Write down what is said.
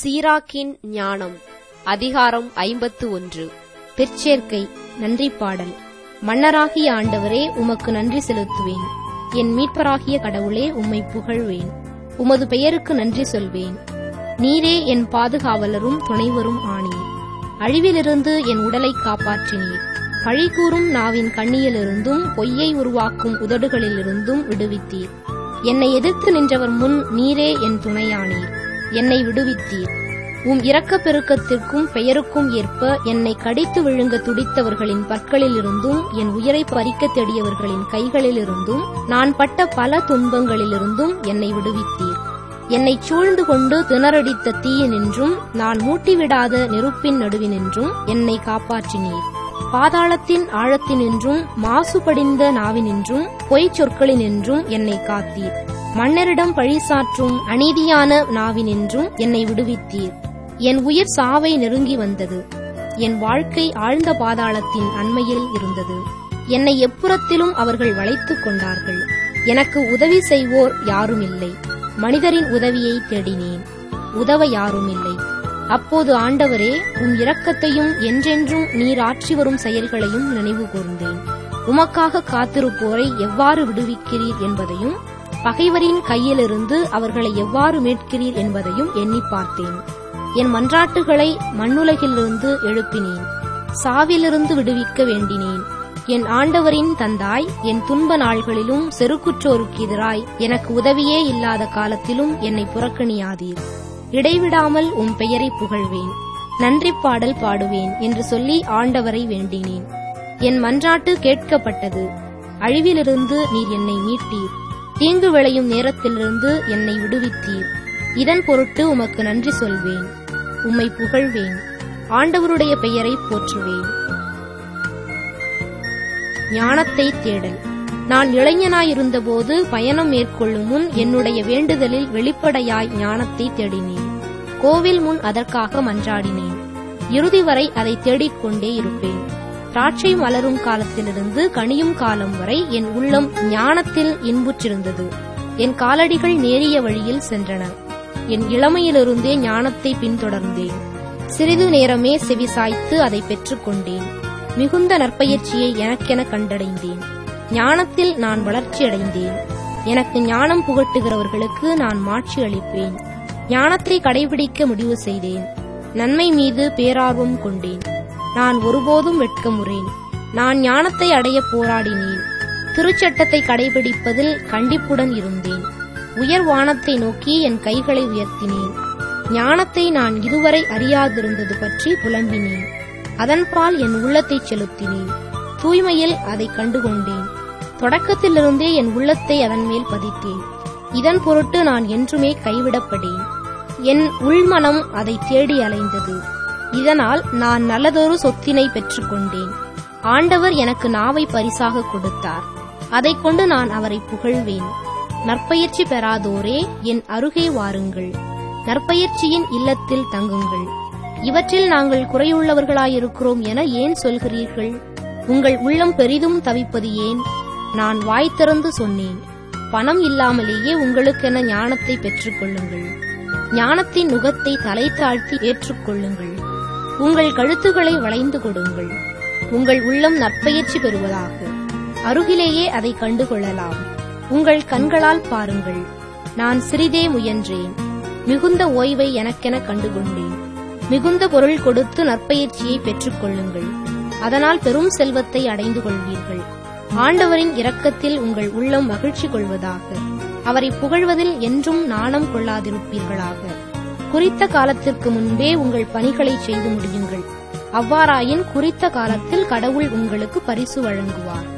சீராக்கின் ஞானம் அதிகாரம் ஐம்பத்து ஒன்று பிற்சேர்க்கை நன்றி பாடல் மன்னராகிய ஆண்டவரே உமக்கு நன்றி செலுத்துவேன் என் மீட்பராகிய கடவுளே உம்மை புகழ்வேன் உமது பெயருக்கு நன்றி சொல்வேன் நீரே என் பாதுகாவலரும் துணைவரும் ஆனீர் அழிவிலிருந்து என் உடலை காப்பாற்றினீர் பழிகூறும் நாவின் கண்ணியிலிருந்தும் பொய்யை உருவாக்கும் உதடுகளிலிருந்தும் விடுவித்தீர் என்னை எதிர்த்து நின்றவர் முன் நீரே என் துணையானீர் என்னை விடுவித்தீர் உம் இரக்கப் பெருக்கத்திற்கும் பெயருக்கும் ஏற்ப என்னை கடித்து விழுங்க துடித்தவர்களின் பற்களிலிருந்தும் என் உயிரை பறிக்கத் தேடியவர்களின் கைகளிலிருந்தும் நான் பட்ட பல துன்பங்களிலிருந்தும் என்னை விடுவித்தீர் என்னைச் சூழ்ந்து கொண்டு திணறடித்த தீயினின்றும் நான் மூட்டிவிடாத நெருப்பின் நடுவினின்றும் என்னை காப்பாற்றினீர் பாதாளத்தின் ஆழத்தினின்றும் மாசுபடிந்த நாவினின்றும் பொய்ச் சொற்களினின்றும் என்னை காத்தீர் மன்னரிடம் பழிசாற்றும் அநீதியான நாவினின்றும் என்னை விடுவித்தீர் என் உயிர் சாவை நெருங்கி வந்தது என் வாழ்க்கை ஆழ்ந்த பாதாளத்தின் அண்மையில் இருந்தது என்னை எப்புறத்திலும் அவர்கள் வளைத்துக் கொண்டார்கள் எனக்கு உதவி செய்வோர் யாரும் இல்லை மனிதரின் உதவியை தேடினேன் உதவ யாரும் இல்லை அப்போது ஆண்டவரே உம் இரக்கத்தையும் என்றென்றும் நீர் ஆற்றி வரும் செயல்களையும் நினைவு கூர்ந்தேன் உமக்காக காத்திருப்போரை எவ்வாறு விடுவிக்கிறீர் என்பதையும் பகைவரின் கையிலிருந்து அவர்களை எவ்வாறு மீட்கிறீர் என்பதையும் எண்ணி பார்த்தேன் என் மன்றாட்டுகளை மண்ணுலகிலிருந்து எழுப்பினேன் சாவிலிருந்து விடுவிக்க வேண்டினேன் என் ஆண்டவரின் தந்தாய் என் துன்ப நாள்களிலும் செருக்குற்றோருக்கு எதிராய் எனக்கு உதவியே இல்லாத காலத்திலும் என்னை புறக்கணியாதீர் இடைவிடாமல் உம் பெயரை புகழ்வேன் நன்றி பாடல் பாடுவேன் என்று சொல்லி ஆண்டவரை வேண்டினேன் என் மன்றாட்டு கேட்கப்பட்டது அழிவிலிருந்து நீர் என்னை மீட்டீர் தீங்கு விளையும் நேரத்திலிருந்து என்னை விடுவித்தீர் இதன் பொருட்டு உமக்கு நன்றி சொல்வேன் உம்மை புகழ்வேன் ஆண்டவருடைய பெயரை போற்றுவேன் ஞானத்தை தேடல் நான் இளைஞனாயிருந்தபோது பயணம் மேற்கொள்ளும் முன் என்னுடைய வேண்டுதலில் வெளிப்படையாய் ஞானத்தை தேடினேன் கோவில் முன் அதற்காக மன்றாடினேன் இறுதி வரை அதை தேடிக்கொண்டே இருப்பேன் திராட்சை மலரும் காலத்திலிருந்து கனியும் காலம் வரை என் உள்ளம் ஞானத்தில் இன்புற்றிருந்தது என் காலடிகள் நேரிய வழியில் சென்றன என் இளமையிலிருந்தே ஞானத்தை பின்தொடர்ந்தேன் சிறிது நேரமே செவிசாய்த்து அதை பெற்றுக்கொண்டேன் மிகுந்த நற்பயிற்சியை எனக்கென கண்டடைந்தேன் ஞானத்தில் நான் வளர்ச்சியடைந்தேன் எனக்கு ஞானம் புகட்டுகிறவர்களுக்கு நான் மாட்சி அளிப்பேன் ஞானத்தை கடைபிடிக்க முடிவு செய்தேன் நன்மை மீது பேரார்வம் கொண்டேன் நான் ஒருபோதும் வெட்கமுறேன் நான் ஞானத்தை அடைய போராடினேன் திருச்சட்டத்தை கடைபிடிப்பதில் கண்டிப்புடன் இருந்தேன் உயர் வானத்தை நோக்கி என் கைகளை உயர்த்தினேன் ஞானத்தை நான் இதுவரை அறியாதிருந்தது பற்றி புலம்பினேன் அதன்பால் என் உள்ளத்தை செலுத்தினேன் தூய்மையில் அதை கண்டுகொண்டேன் தொடக்கத்திலிருந்தே என் உள்ளத்தை அதன் மேல் பதித்தேன் இதன் பொருட்டு நான் என்றுமே கைவிடப்படேன் என் உள்மனம் அதை தேடி அலைந்தது இதனால் நான் நல்லதொரு சொத்தினை பெற்றுக்கொண்டேன் ஆண்டவர் எனக்கு நாவை பரிசாக கொடுத்தார் அதைக் கொண்டு நான் அவரை புகழ்வேன் நற்பயிற்சி பெறாதோரே என் அருகே வாருங்கள் நற்பயிற்சியின் இல்லத்தில் தங்குங்கள் இவற்றில் நாங்கள் குறையுள்ளவர்களாயிருக்கிறோம் என ஏன் சொல்கிறீர்கள் உங்கள் உள்ளம் பெரிதும் தவிப்பது ஏன் நான் வாய் திறந்து சொன்னேன் பணம் இல்லாமலேயே உங்களுக்கென ஞானத்தை பெற்றுக்கொள்ளுங்கள் ஞானத்தின் நுகத்தை தலை தாழ்த்தி ஏற்றுக்கொள்ளுங்கள் உங்கள் கழுத்துகளை வளைந்து கொடுங்கள் உங்கள் உள்ளம் நற்பயிற்சி பெறுவதாக அருகிலேயே அதை கண்டுகொள்ளலாம் உங்கள் கண்களால் பாருங்கள் நான் சிறிதே முயன்றேன் மிகுந்த ஓய்வை எனக்கென கண்டுகொண்டேன் மிகுந்த பொருள் கொடுத்து நற்பயிற்சியை பெற்றுக்கொள்ளுங்கள் அதனால் பெரும் செல்வத்தை அடைந்து கொள்வீர்கள் ஆண்டவரின் இரக்கத்தில் உங்கள் உள்ளம் மகிழ்ச்சி கொள்வதாக அவரை புகழ்வதில் என்றும் நாணம் கொள்ளாதிருப்பீர்களாக குறித்த காலத்திற்கு முன்பே உங்கள் பணிகளை செய்து முடியுங்கள் அவ்வாறாயின் குறித்த காலத்தில் கடவுள் உங்களுக்கு பரிசு வழங்குவார்